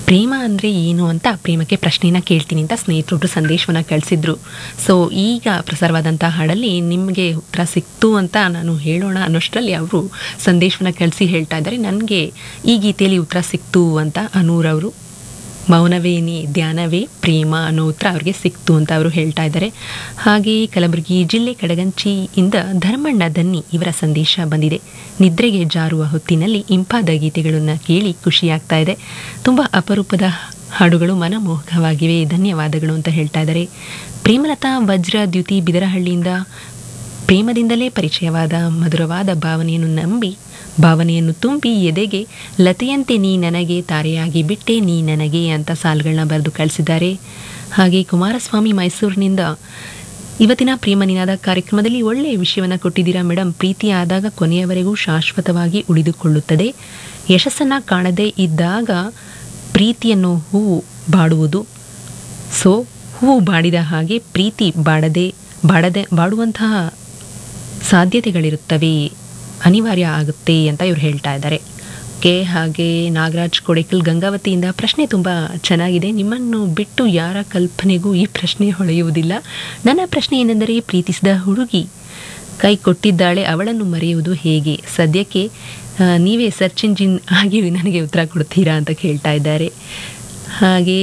ಪ್ರೇಮ ಅಂದರೆ ಏನು ಅಂತ ಪ್ರೇಮಕ್ಕೆ ಪ್ರಶ್ನೆನ ಕೇಳ್ತೀನಿ ಅಂತ ಸ್ನೇಹಿತರೊಬ್ಬರು ಸಂದೇಶವನ್ನು ಕಳಿಸಿದ್ರು ಸೊ ಈಗ ಪ್ರಸಾರವಾದಂಥ ಹಾಡಲ್ಲಿ ನಿಮಗೆ ಉತ್ತರ ಸಿಕ್ತು ಅಂತ ನಾನು ಹೇಳೋಣ ಅನ್ನೋಷ್ಟರಲ್ಲಿ ಅವರು ಸಂದೇಶವನ್ನು ಕಳಿಸಿ ಹೇಳ್ತಾ ಇದ್ದಾರೆ ನನಗೆ ಈ ಗೀತೆಯಲ್ಲಿ ಉತ್ತರ ಸಿಕ್ತು ಅಂತ ಅನೂರ್ ಅವರು ಮೌನವೇನಿ ಧ್ಯಾನವೇ ಪ್ರೇಮ ಅನ್ನೋ ಉತ್ತರ ಅವ್ರಿಗೆ ಸಿಕ್ತು ಅಂತ ಅವರು ಹೇಳ್ತಾ ಇದ್ದಾರೆ ಹಾಗೆಯೇ ಕಲಬುರಗಿ ಜಿಲ್ಲೆ ಕಡಗಂಚಿಯಿಂದ ಧರ್ಮಣ್ಣ ದನ್ನಿ ಇವರ ಸಂದೇಶ ಬಂದಿದೆ ನಿದ್ರೆಗೆ ಜಾರುವ ಹೊತ್ತಿನಲ್ಲಿ ಇಂಪಾದ ಗೀತೆಗಳನ್ನು ಕೇಳಿ ಖುಷಿಯಾಗ್ತಾ ಇದೆ ತುಂಬ ಅಪರೂಪದ ಹಾಡುಗಳು ಮನಮೋಹಕವಾಗಿವೆ ಧನ್ಯವಾದಗಳು ಅಂತ ಹೇಳ್ತಾ ಇದ್ದಾರೆ ಪ್ರೇಮಲತಾ ವಜ್ರ ದ್ಯುತಿ ಬಿದರಹಳ್ಳಿಯಿಂದ ಪ್ರೇಮದಿಂದಲೇ ಪರಿಚಯವಾದ ಮಧುರವಾದ ಭಾವನೆಯನ್ನು ನಂಬಿ ಭಾವನೆಯನ್ನು ತುಂಬಿ ಎದೆಗೆ ಲತೆಯಂತೆ ನೀ ನನಗೆ ತಾರೆಯಾಗಿ ಬಿಟ್ಟೆ ನೀ ನನಗೆ ಅಂತ ಸಾಲುಗಳನ್ನ ಬರೆದು ಕಳಿಸಿದ್ದಾರೆ ಹಾಗೆ ಕುಮಾರಸ್ವಾಮಿ ಮೈಸೂರಿನಿಂದ ಇವತ್ತಿನ ಪ್ರೇಮ ನಿನಾದ ಕಾರ್ಯಕ್ರಮದಲ್ಲಿ ಒಳ್ಳೆಯ ವಿಷಯವನ್ನು ಕೊಟ್ಟಿದ್ದೀರಾ ಮೇಡಮ್ ಪ್ರೀತಿ ಆದಾಗ ಕೊನೆಯವರೆಗೂ ಶಾಶ್ವತವಾಗಿ ಉಳಿದುಕೊಳ್ಳುತ್ತದೆ ಯಶಸ್ಸನ್ನು ಕಾಣದೇ ಇದ್ದಾಗ ಪ್ರೀತಿಯನ್ನು ಹೂವು ಬಾಡುವುದು ಸೊ ಹೂವು ಬಾಡಿದ ಹಾಗೆ ಪ್ರೀತಿ ಬಾಡದೆ ಬಾಡದೆ ಬಾಡುವಂತಹ ಸಾಧ್ಯತೆಗಳಿರುತ್ತವೆ ಅನಿವಾರ್ಯ ಆಗುತ್ತೆ ಅಂತ ಇವ್ರು ಹೇಳ್ತಾ ಇದ್ದಾರೆ ಓಕೆ ಹಾಗೆ ನಾಗರಾಜ್ ಕೊಡೆಕಲ್ ಗಂಗಾವತಿಯಿಂದ ಪ್ರಶ್ನೆ ತುಂಬ ಚೆನ್ನಾಗಿದೆ ನಿಮ್ಮನ್ನು ಬಿಟ್ಟು ಯಾರ ಕಲ್ಪನೆಗೂ ಈ ಪ್ರಶ್ನೆ ಹೊಳೆಯುವುದಿಲ್ಲ ನನ್ನ ಪ್ರಶ್ನೆ ಏನೆಂದರೆ ಪ್ರೀತಿಸಿದ ಹುಡುಗಿ ಕೈ ಕೊಟ್ಟಿದ್ದಾಳೆ ಅವಳನ್ನು ಮರೆಯುವುದು ಹೇಗೆ ಸದ್ಯಕ್ಕೆ ಆ, ನೀವೇ ಸರ್ಚ್ ಇಂಜಿನ್ ಆಗಿ ನನಗೆ ಉತ್ತರ ಕೊಡ್ತೀರಾ ಅಂತ ಕೇಳ್ತಾ ಇದ್ದಾರೆ ಹಾಗೆ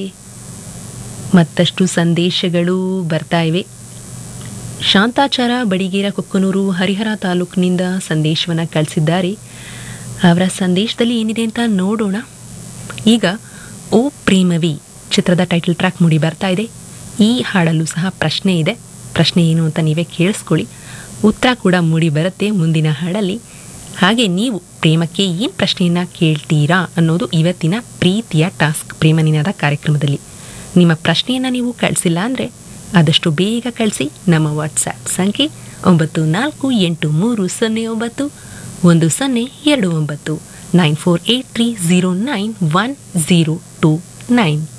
ಮತ್ತಷ್ಟು ಸಂದೇಶಗಳು ಬರ್ತಾ ಇವೆ ಶಾಂತಾಚಾರ ಬಡಿಗೇರ ಕೊಕ್ಕನೂರು ಹರಿಹರ ತಾಲೂಕಿನಿಂದ ಸಂದೇಶವನ್ನು ಕಳಿಸಿದ್ದಾರೆ ಅವರ ಸಂದೇಶದಲ್ಲಿ ಏನಿದೆ ಅಂತ ನೋಡೋಣ ಈಗ ಓ ಪ್ರೇಮವಿ ಚಿತ್ರದ ಟೈಟಲ್ ಟ್ರ್ಯಾಕ್ ಮೂಡಿ ಬರ್ತಾ ಇದೆ ಈ ಹಾಡಲ್ಲೂ ಸಹ ಪ್ರಶ್ನೆ ಇದೆ ಪ್ರಶ್ನೆ ಏನು ಅಂತ ನೀವೇ ಕೇಳಿಸ್ಕೊಳ್ಳಿ ಉತ್ತರ ಕೂಡ ಮೂಡಿ ಬರುತ್ತೆ ಮುಂದಿನ ಹಾಡಲ್ಲಿ ಹಾಗೆ ನೀವು ಪ್ರೇಮಕ್ಕೆ ಏನು ಪ್ರಶ್ನೆಯನ್ನು ಕೇಳ್ತೀರಾ ಅನ್ನೋದು ಇವತ್ತಿನ ಪ್ರೀತಿಯ ಟಾಸ್ಕ್ ಪ್ರೇಮನಿನಾದ ಕಾರ್ಯಕ್ರಮದಲ್ಲಿ ನಿಮ್ಮ ಪ್ರಶ್ನೆಯನ್ನು ನೀವು ಕಳಿಸಿಲ್ಲ ಅಂದರೆ ಆದಷ್ಟು ಬೇಗ ಕಳಿಸಿ ನಮ್ಮ ವಾಟ್ಸ್ಆ್ಯಪ್ ಸಂಖ್ಯೆ ಒಂಬತ್ತು ನಾಲ್ಕು ಎಂಟು ಮೂರು ಸೊನ್ನೆ ಒಂಬತ್ತು ಒಂದು ಸೊನ್ನೆ ಎರಡು ಒಂಬತ್ತು nine four eight three zero nine one zero two nine